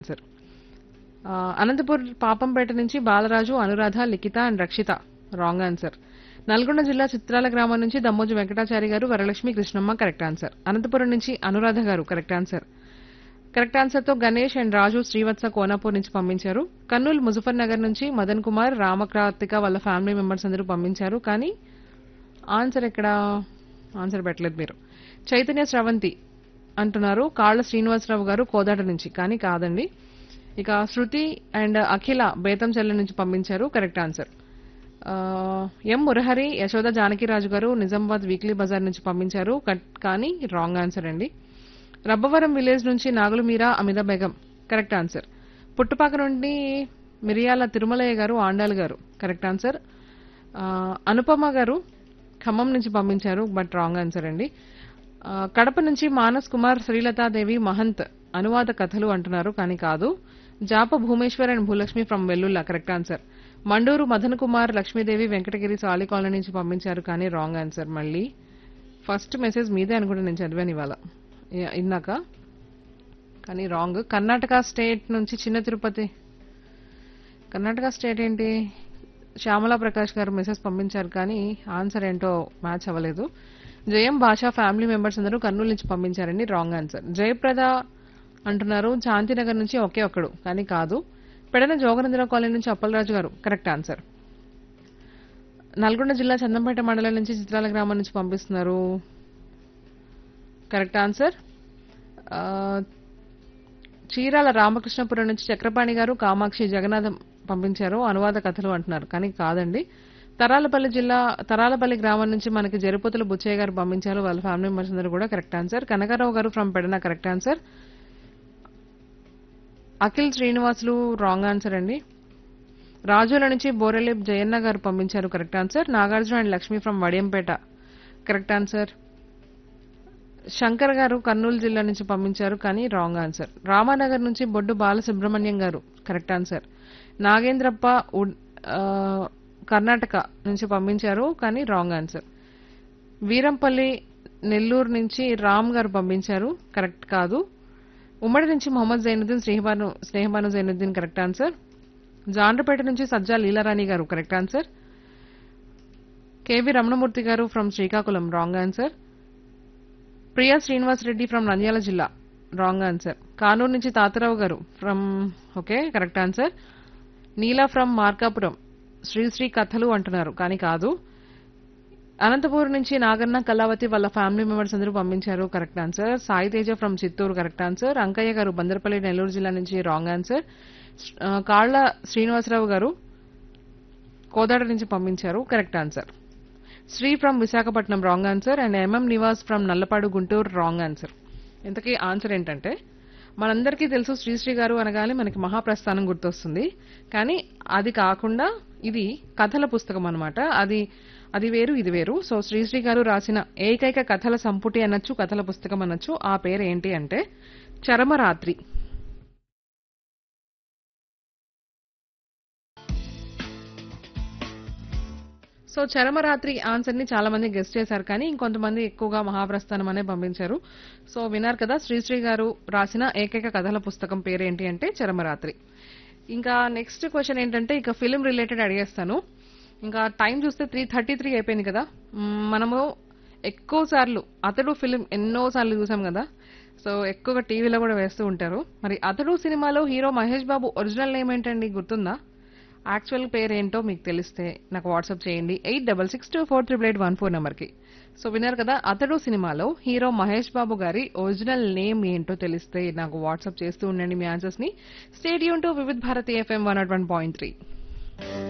sir ఆ, అనంతపూర్ పాపంపేట నుంచి Balaraju Anuradha Likhita and Rakshita wrong answer Nalgonda జిల్లా చిత్రాల గ్రామం నుంచి దమ్మోజు వెంకటాచారి గారు వరలక్ష్మి కృష్ణమ్మ కరెక్ట్ ఆన్సర్ అనంతపురం నుంచి Anuradha garu correct answer correct answer తో గణేష్ అండ్ రాజు శ్రీవత్స కోనాపూర్ నుంచి పంపించారు కర్నూలు ముజఫర్ నగర్ నుంచి మదన్ కుమార్ రామక్రాతిక వాళ్ళ ఫ్యామిలీ మెంబర్స్ అందరూ పంపించారు కానీ ఆన్సర్ ఎక్కడ ఆన్సర్ పెట్టలేదు మీరు చైతన్య స్రవంతి అంటున్నారు కాళ్ళ శ్రీనివాసరావు గారు కోదాట నుంచి కానీ కాదండి ఇక శృతి అండ్ అఖిల బేతంచెల్ల నుంచి పంపించారు కరెక్ట్ ఆన్సర్ ఆ, ఎం మురహరి యశోద జానకిరాజు గారు నిజామాబాద్ వీక్లీ బజార్ నుంచి పంపించారు కట్- కానీ రాంగ్ ఆన్సర్ అండి రబ్బవరం విలేజ్ నుంచి నాగులు మీరా అమిత బేగం కరెక్ట్ ఆన్సర్ పుట్టుపాక నుండి మిరియాల తిరుమలయ్య గారు ఆండాల్ గారు కరెక్ట్ ఆన్సర్ ఆ, అనుపమ గారు ఖమ్మం నుంచి పంపించారు బట్ రాంగ్ ఆన్సర్ అండి ఆ, కడప నుంచి మానస్ కుమార్ శ్రీలతాదేవి మహంత్ అనువాద కథలు అంటున్నారు కానీ కాదు Japa Bhumeshwar and Bhulakshmi from Vellulla correct answer Manduru Madan Kumar Lakshmidevi Venkatagiri Sali colony నుంచి పంపించారు కానీ రాంగ్ ఆన్సర్ మళ్ళీ ఫస్ట్ మెసేజ్ మీదే అనుకుంటే నేను చదివాను ఇవాళ ఇ- ఇందాక కానీ రాంగ్ కర్ణాటక స్టేట్ నుంచి చిన్న తిరుపతి కర్ణాటక స్టేట్ ఏంటి శ్యామలా ప్రకాష్ గారు మెసేజ్ పంపించారు కానీ ఆన్సర్ ఏంటో మ్యాచ్ అవ్వలేదు జయం భాష ఫ్యామిలీ మెంబర్స్ అందరూ కర్నూలు నుంచి పంపించారండి రాంగ్ ఆన్సర్ జయప్రద అంటున్నారు శాంతినగర్ నుంచి ఒకే ఒక్కడు కానీ కాదు పెడన జోగనందరావు కాలనీ నుంచి అప్పలరాజు గారు కరెక్ట్ ఆన్సర్ నల్గొండ జిల్లా చందంపేట మండలం నుంచి చిత్రాల గ్రామం నుంచి పంపిస్తున్నారు కరెక్ట్ ఆన్సర్ ఆ, చీరాల రామకృష్ణపురం నుంచి చక్రపాణి గారు కామాక్షి జగన్నాథం పంపించారు అనువాద కథలు అంటున్నారు కానీ కాదండి తరాలపల్లి జిల్లా తరాలపల్లి గ్రామం నుంచి మనకి జరుపతుల బుచ్చయ్య గారు పంపించారు వాళ్ళ ఫ్యామిలీ మెంబర్స్ అందరూ కూడా correct answer Kanakarao garu from Pedana correct answer Akhil Srinivasulu wrong answer అండి రాజుల నుంచి బోరెల్లి జయన్న గారు పంపించారు correct answer Nagarjuna and Lakshmi from Vadiyampeta correct answer Shankar garu Kurnool జిల్లా నుంచి పంపించారు కానీ రాంగ్ ఆన్సర్ రామానగర్ నుంచి బొడ్డు బాలసుబ్రహ్మణ్యం గారు కరెక్ట్ ఆన్సర్ నాగేంద్రప్ప ఉడ్- ఆ, కర్ణాటక నుంచి పంపించారు కానీ రాంగ్ ఆన్సర్ వీరంపల్లి నెల్లూరు నుంచి రామ్ గారు పంపించారు కరెక్ట్ కాదు ఉమ్మడి నుంచి మొహమ్మద్ జైనుద్దీన్ స్నేహబాను స్నేహబాను జైనుద్దీన్ కరెక్ట్ ఆన్సర్ జాండ్రపేట నుంచి Sajja Leelarani garu correct answer KV Ramanamurthy garu from Srikakulam wrong answer Priya Srinivas Reddy from Nandyal జిల్లా రాంగ్ ఆన్సర్ కానూరు నుంచి Tatarao garu from okay correct answer Neela from Markapuram Sri Sri కథలు అంటున్నారు కానీ కాదు అనంతపూర్ నుంచి నాగన్న కళావతి వాళ్ళ ఫ్యామిలీ మెంబర్స్ అందరూ పంపించారు correct answer Sai Teja from Chittoor correct answer Ankaiah garu Bandarapalli Nellore జిల్లా నుంచి రాంగ్ ఆన్సర్ ఆ, కాళ్ళ శ్రీనివాసరావు గారు కోదాడ నుంచి పంపించారు correct answer Sri from Visakhapatnam wrong answer and MM Nivas from Nallapadu Guntur wrong answer ఇంతకీ ఆన్సర్ ఏంటంటే మనందరికీ తెలుసు శ్రీశ్రీ గారు అనగానే మనకి మహాప్రస్థానం గుర్తొస్తుంది కానీ అది కాకుండా ఇది కథల పుస్తకం అన్నమాట అది అది వేరు ఇది వేరు సో శ్రీశ్రీ గారు రాసిన ఏకైక కథల సంపుటి అనొచ్చు కథల పుస్తకం అనొచ్చు ఆ పేరు ఏంటి అంటే చరమరాత్రి సో చరమరాత్రి ఆన్సర్ ని చాలా మంది గెస్ట్ చేశారు కానీ ఇంకొంతమంది ఎక్కువగా మహాప్రస్థానం అనే పంపించారు సో విన్నారు కదా శ్రీశ్రీ గారు రాసిన ఏకైక కథల పుస్తకం పేరు ఏంటి అంటే చరమరాత్రి ఇంకా నెక్స్ట్ క్వశ్చన్ ఏంటంటే ఇక ఫిలిం రిలేటెడ్ అడిగేస్తాను ఇంకా టైం చూస్తే త్రీ థర్టీ త్రీ అయిపోయింది కదా మ్మ్, మనము ఎక్కువ సార్లు అతడు ఫిలిం ఎన్నో సార్లు చూసాం కదా సో ఎక్కువగా టీవీలో కూడా వేస్తూ ఉంటారు మరి అతడు సినిమాలో hero Mahesh Babu original name ఏంటండి గుర్తుందా యాక్చువల్ పేరు ఏంటో మీకు తెలిస్తే నాకు వాట్సాప్ చేయండి eight double six two four triple eight one four నెంబర్కి సో విన్నారు కదా అతడు సినిమాలో హీరో మహేష్ బాబు గారి ఒరిజినల్ నేమ్ ఏంటో తెలిస్తే నాకు వాట్సాప్ చేస్తూ ఉండండి మీ ఆన్సర్స్ ని stadium to Vividh Bharati FM one nought one point three